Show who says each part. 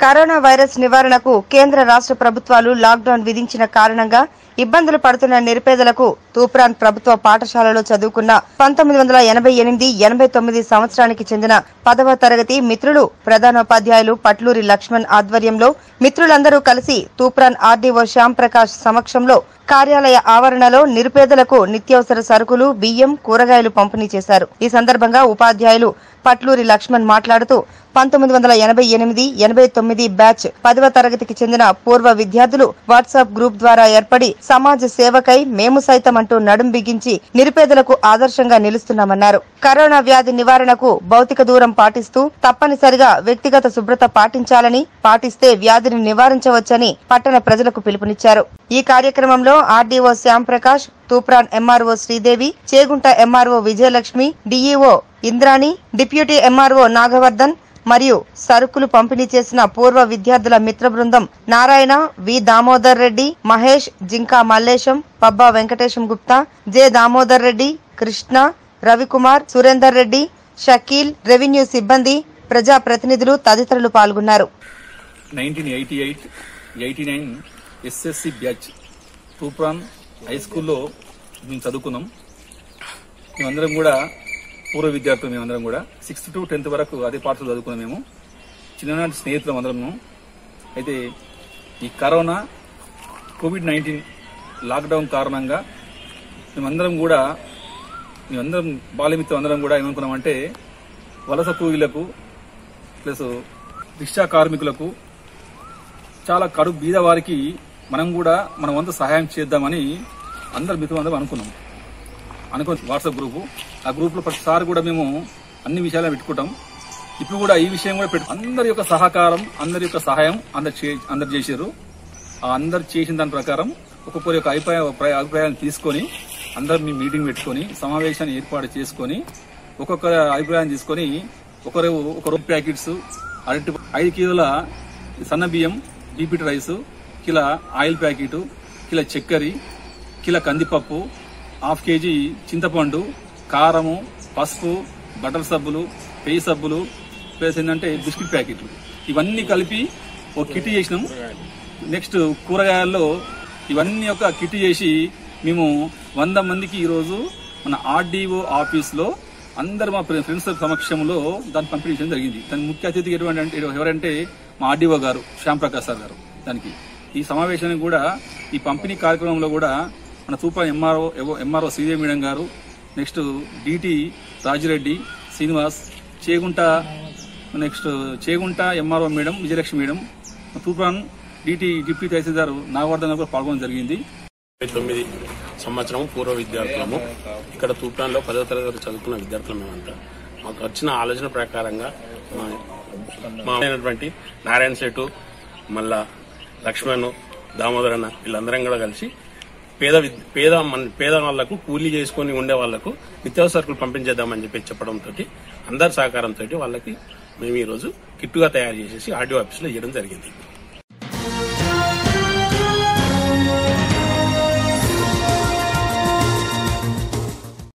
Speaker 1: corona virus నివారణకు కేంద్ర రాష్ట్ర ప్రభుత్వాలు లాక్డౌన్ విధించిన కారణంగా ఇబ్బందులు పడుతున్న నిరుపేదలకు తూప్రాన్ ప్రభుత్వ పాఠశాలలో చదువుకున్న పంతొమ్మిది వందల ఎనభై ఎనిమిది ఎనభై తొమ్మిది సంవత్సరానికి చెందిన పదవ తరగతి మిత్రులు ప్రధానోపాధ్యాయులు పట్లూరి లక్ష్మణ్ ఆధ్వర్యంలో మిత్రులందరూ కలిసి తూప్రాన్ ఆర్డీఓ శ్యామ్ ప్రకాష్ సమక్షంలో కార్యాలయ ఆవరణలో నిరుపేదలకు నిత్యావసర సరుకులు బియ్యం కూరగాయలు పంపిణీ చేశారు ఈ సందర్భంగా ఉపాధ్యాయులు పట్లూరి లక్ష్మణ్ మాట్లాడుతూ పంతొమ్మిది వందల ఎనభై ఎనిమిది ఎనభై తొమ్మిది బ్యాచ్ పదవ తరగతికి చెందిన పూర్వ విద్యార్థులు వాట్సాప్ గ్రూప్ ద్వారా ఏర్పడి సమాజ సేవకై మేము సైతం అంటూ నడుం బిగించి నిరుపేదలకు ఆదర్శంగా నిలుస్తున్నామన్నారు కరోనా వ్యాధి నివారణకు భౌతిక దూరం పాటిస్తూ తప్పనిసరిగా వ్యక్తిగత శుభ్రత పాటించాలని పాటిస్తే వ్యాధిని నివారించవచ్చని పట్టణ ప్రజలకు పిలుపునిచ్చారు ఈ కార్యక్రమంలో RDO Shyam Prakash Toopran MRO Sridevi Chegunta MRO Vijayalakshmi DEO Indrani deputy MRO Nagavardhan మరియు సరుకులు పంపిణీ చేసిన పూర్వ విద్యార్థుల మిత్ర బృందం Narayana V Damodar Reddy Mahesh Jinka Mallesham Pabba Venkatesham Gupta J Damodar Reddy Krishna Ravikumar Surender Reddy Shakeel revenue సిబ్బంది ప్రజా ప్రతినిధులు తదితరులు పాల్గొన్నారు
Speaker 2: nineteen eighty eight eighty nine SSC batch Toopran high స్కూల్లో మేము చదువుకున్నాం మేమందరం కూడా పూర్వ విద్యార్థులు మేమందరం కూడా సిక్స్త్ టు టెన్త్ వరకు అదే పాఠశాల చదువుకున్నాం మేము చిన్ననాటి స్నేహితులం అందరము అయితే ఈ కరోనా కోవిడ్ నైన్టీన్ లాక్డౌన్ కారణంగా మేమందరం కూడా మేమందరం బాల్యమిత్రం అందరం కూడా ఏమనుకున్నామంటే వలస కూలీలకు ప్లస్ రిక్షా కార్మికులకు చాలా కడుపు బీద వారికి మనం కూడా మన వంతు సహాయం చేద్దామని అందరు మిత్రులందరం అనుకున్నాం అనుకుని వాట్సాప్ గ్రూపు ఆ గ్రూప్లో ప్రతిసారి కూడా మేము అన్ని విషయాలు పెట్టుకుంటాం ఇప్పుడు కూడా ఈ విషయం కూడా పెట్టు అందరి యొక్క సహకారం అందరి యొక్క సహాయం అందరు చే అందరు చేశారు ఆ అందరు చేసిన దాని ప్రకారం ఒక్కొక్కరి యొక్క అభిప్రాయ అభిప్రాయ- అభిప్రాయాలను తీసుకొని అందరు మీ మీటింగ్ పెట్టుకొని సమావేశాన్ని ఏర్పాటు చేసుకొని ఒక్కొక్క అభిప్రాయం తీసుకొని ఒకరు ఒక రూపాయి ప్యాకెట్స్ అరటి ఐదు కిలోల సన్న బియ్యం BPT rice kilo oil packet kilo చక్కెర కిలో కందిపప్పు హాఫ్ కేజీ చింతపండు కారము పసుపు బటర్ సబ్బులు పెయి సబ్బులు ప్లస్ ఏంటంటే బిస్కెట్ ప్యాకెట్లు ఇవన్నీ కలిపి ఒక కిట్ చేసినాం నెక్స్ట్ కూరగాయల్లో ఇవన్నీ ఒక కిట్ చేసి మేము వంద మందికి ఈరోజు మన ఆర్డీఓ ఆఫీస్లో అందరు మా ఫ్రెండ్స్ సమక్షంలో దాన్ని పంపిణీ చేయడం జరిగింది దాని ముఖ్య అతిథి ఎటువంటి అంటే ఎవరంటే మా ఆర్డీఓ గారు శ్యామ్ ప్రకాష్ సార్ గారు దానికి ఈ సమావేశానికి కూడా ఈ పంపిణీ కార్యక్రమంలో కూడా మన తూపా ఎంఆర్ఓ ఎంఆర్ఓ శ్రీదేవి మేడం గారు next DT Rajireddy Srinivas Chegunta next Chegunta MRO madam Vijayalakshmi madam Toopran DT deputy తహసీల్దార్ నాగవర్ధన్ కూడా పాల్గొనడం జరిగింది
Speaker 3: ఇరవై తొమ్మిది సంవత్సరం పూర్వ విద్యార్థులము ఇక్కడ తూప్రాన్లో పదో తరగతి చదువుకున్న విద్యార్థులు మేమంతా మాకు వచ్చిన ఆలోచన ప్రకారంగా మా మా అయినటువంటి నారాయణ శెట్టు మళ్ళా లక్ష్మణ్ దామోదరన్న వీళ్ళందరం కూడా కలిసి పేద విద్- పేద మన పేద వాళ్లకు కూలీ చేసుకొని ఉండే వాళ్లకు నిత్యావసర సరుకులు పంపించేద్దామని చెప్పి చెప్పడంతో అందరి సహకారంతో వాళ్ళకి మేము ఈరోజు కిట్టుగా తయారు చేసేసి ఆర్డీఓ ఆఫీస్లో ఇవ్వడం జరిగింది